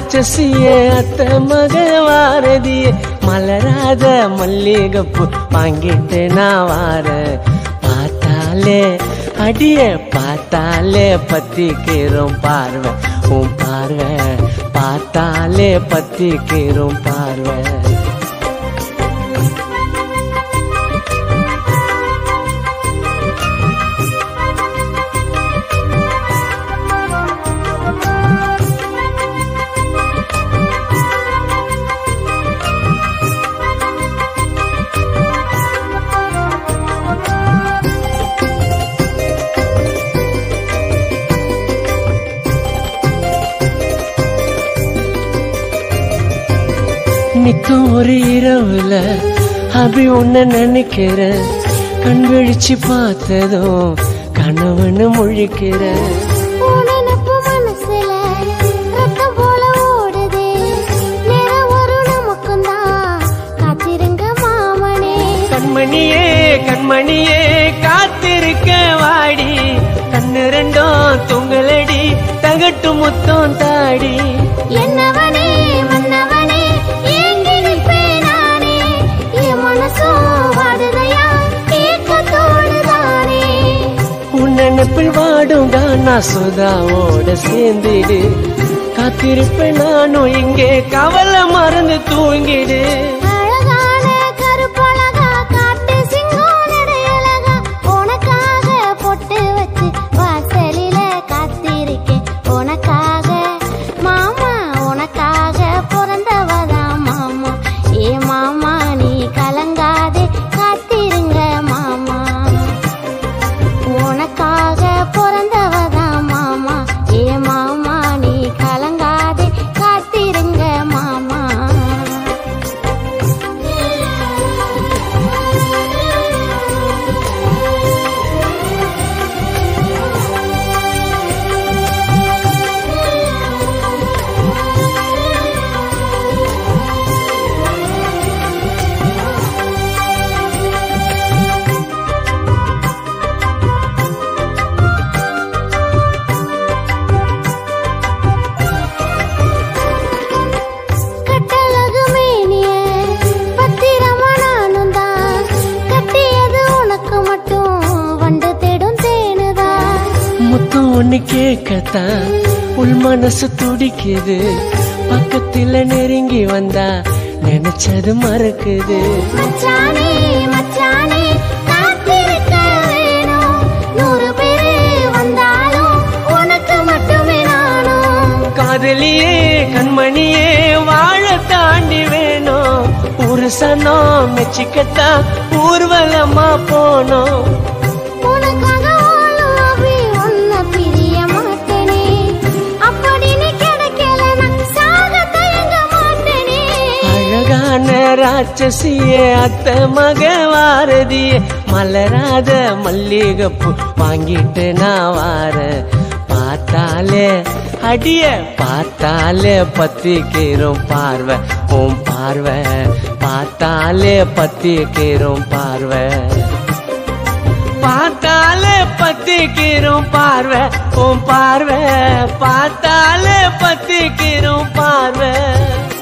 ராட்சசிய அத்த மக வாரதிய மலராத மல்லிகப்பு வாங்கிட்டு நான் வாரேன் பார்த்தாலே அடிய பார்த்தாலே பத்திக்கிறோம் பார்வை உன் பார்வை பார்த்தாலே பத்திக்கிறோம் பார்வை நிக்கும் ஒரு இரவுல அபி உன்ன நினைக்கிறேன் கண் விழிச்சு பார்த்ததும் கணவனு முழிக்கிறேன் உன் நினப்பு மனசுல ரத்தம் போல ஓடுதே. நேரம் வரும் நமக்குந்தான். காத்திருங்க மாமனே. கண்மணியே கண்மணியே காத்திருக்க வாடி கண்ணு ரெண்டும் தொங்கலடி தகட்டு முத்தம் தாடி என்னவனே, மன்னவனே, ஏங்கி நிற்பேன் நானே. என் மனசும் வாடுதையா, ஏக்கத்தோடுதானே. உன் நினைப்பில் வாடும் கானா சுதாவோட சேர்ந்திடு காத்திருப்பேன் நானும் இங்கே கவலை மறந்து தூங்கிடு அழகான கருப்பழகா, காட்டு சிங்கம் நடையழகா, உனக்காக பொட்டு வச்சு வாசலில காத்திருக்கேன். உனக்காக மாமா உனக்காக பிறந்தவதான் மாமா ஏ மாமா நீ கலங்காதே காத்திருங்க மாமா உனக்காக பிறந்தவதான் மாமா ஏ மாமா நீ கலங்காதே காத்திருங்க மாமா கட்டழகு மேனிய பத்திரமா நானும் தான் கட்டியது உனக்கு மட்டும் வண்டு தேடும் தேனுதான் முத்தம் ஒண்ணு கேட்கத்தான் உள் மனசு துடிக்குது பக்கத்துல நெருங்கி வந்தா நினைச்சது மறக்குது மச்சானே மச்சானே காத்திருக்க வேணும் நூறு பேரு வந்தாலும் உனக்கு மட்டுமே நானும் காதலியே கண்மணியே வாழ தாண்டி வேணும் ஒரு சனம் மெச்சிக்கத்தான் ஊர்வலமா போனோம் உனக்காக வாழும் அபி, உன்னை பிரிய மாட்டேனே. அப்படின்னு கிடைக்கலனா சாக தயங்க மாட்டேனே. அழகான ராட்சசிய அத்த மக வாரதிய மலராத மல்லிகப்பு வாங்கிட்டு நான் வாரேன் பார்த்தாலே அடிய பார்த்தாலே பத்திக்கிறோம் பார்வை உன் பார்வை பார்த்தாலே பத்திக்கிறோம் பார்வை பார்த்தாலே பத்திக்கிறோம் பார்வை உன் பார்வை பார்த்தாலே பத்திக்கிறோம் பார்வை